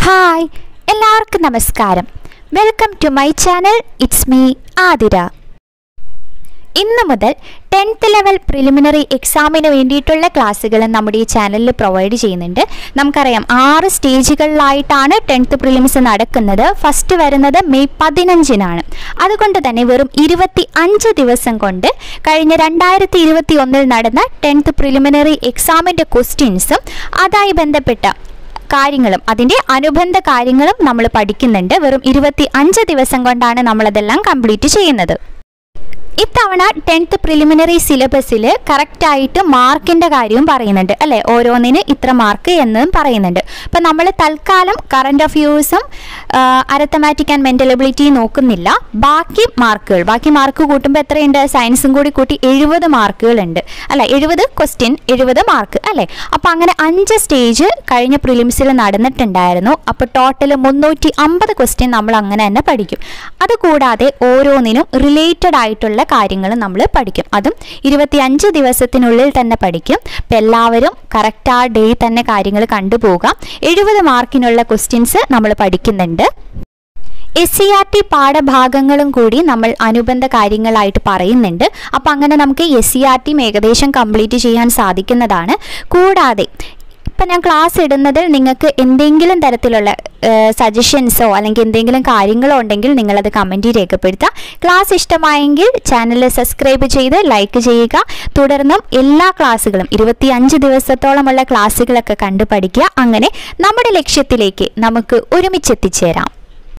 hi എല്ലാവർക്കും നമസ്കാരം welcome to my channel it's me Athira ഇന്ന് മുതൽ ടെൻത്ത് ലെവൽ പ്രിലിമിനറി എക്സാമിന് വേണ്ടിയിട്ടുള്ള ക്ലാസ്സുകൾ നമ്മുടെ ഈ ചാനലിൽ പ്രൊവൈഡ് ചെയ്യുന്നുണ്ട് നമുക്കറിയാം ആറ് സ്റ്റേജുകളിലായിട്ടാണ് ടെൻത്ത് പ്രിലിംസ് നടക്കുന്നത് ഫസ്റ്റ് വരുന്നത് മെയ് പതിനഞ്ചിനാണ് അതുകൊണ്ട് തന്നെ വെറും ഇരുപത്തി അഞ്ച് ദിവസം കൊണ്ട് കഴിഞ്ഞ രണ്ടായിരത്തി ഇരുപത്തി ഒന്നിൽ നടന്ന ടെൻത്ത് പ്രിലിമിനറി എക്സാമിൻ്റെ ക്വസ്റ്റ്യൻസും അതുമായി ബന്ധപ്പെട്ട കാര്യങ്ങളും അതിൻ്റെ അനുബന്ധ കാര്യങ്ങളും നമ്മൾ പഠിക്കുന്നുണ്ട് വെറും ഇരുപത്തി അഞ്ച് ദിവസം കൊണ്ടാണ് നമ്മളതെല്ലാം കംപ്ലീറ്റ് ചെയ്യുന്നത് ഇത്തവണ ടെൻത്ത് പ്രിലിമിനറി സിലബസിൽ കറക്റ്റായിട്ട് മാർക്കിൻ്റെ കാര്യവും പറയുന്നുണ്ട് അല്ലേ ഓരോന്നിന് ഇത്ര മാർക്ക് എന്നും പറയുന്നുണ്ട് അപ്പം നമ്മൾ തൽക്കാലം കറണ്ട് അഫയേഴ്സും അരത്തമാറ്റിക് ആൻഡ് മെൻ്റൽ എബിലിറ്റി നോക്കുന്നില്ല ബാക്കി മാർക്കുകൾ ബാക്കി മാർക്ക് കൂട്ടുമ്പോൾ എത്രയുണ്ട് സയൻസും കൂടി കൂട്ടി എഴുപത് മാർക്കുകളുണ്ട് അല്ല എഴുപത് ക്വസ്റ്റ്യൻ എഴുപത് മാർക്ക് അല്ലേ അപ്പോൾ അങ്ങനെ അഞ്ച് സ്റ്റേജ് കഴിഞ്ഞ പ്രിലിംസിൽ നടന്നിട്ടുണ്ടായിരുന്നു അപ്പോൾ ടോട്ടൽ മുന്നൂറ്റി അമ്പത് ക്വസ്റ്റ്യൻ നമ്മൾ അങ്ങനെ തന്നെ പഠിക്കും അതുകൂടാതെ ഓരോന്നിനും റിലേറ്റഡ് ആയിട്ടുള്ള കാര്യങ്ങൾ നമ്മൾ പഠിക്കും അതും ഇരുപത്തി അഞ്ച് ദിവസത്തിനുള്ളിൽ തന്നെ പഠിക്കും അപ്പം എല്ലാവരും കറക്റ്റ് ആ ഡേ തന്നെ കാര്യങ്ങൾ കണ്ടുപോകാം എഴുപത് മാർക്കിനുള്ള ക്വസ്റ്റ്യൻസ് നമ്മൾ പഠിക്കുന്നുണ്ട് എസ് സി ആർ ടി പാഠഭാഗങ്ങളും കൂടി നമ്മൾ അനുബന്ധ കാര്യങ്ങളായിട്ട് പറയുന്നുണ്ട് അപ്പം അങ്ങനെ നമുക്ക് എസ് സി ആർ ടിയും ഏകദേശം കംപ്ലീറ്റ് ചെയ്യാൻ സാധിക്കുന്നതാണ് കൂടാതെ ഇപ്പം ഞാൻ ക്ലാസ് ഇടുന്നതിൽ നിങ്ങൾക്ക് എന്തെങ്കിലും തരത്തിലുള്ള സജഷൻസോ അല്ലെങ്കിൽ എന്തെങ്കിലും കാര്യങ്ങളോ ഉണ്ടെങ്കിൽ നിങ്ങളത് കമൻറ്റിൽ രേഖപ്പെടുത്തുക ക്ലാസ് ഇഷ്ടമായെങ്കിൽ ചാനൽ സബ്സ്ക്രൈബ് ചെയ്ത് ലൈക്ക് ചെയ്യുക തുടർന്നും എല്ലാ ക്ലാസ്സുകളും ഇരുപത്തി അഞ്ച് ദിവസത്തോളമുള്ള ക്ലാസ്സുകളൊക്കെ കണ്ടു പഠിക്കുക അങ്ങനെ നമ്മുടെ ലക്ഷ്യത്തിലേക്ക് നമുക്ക് ഒരുമിച്ചെത്തിച്ചേരാം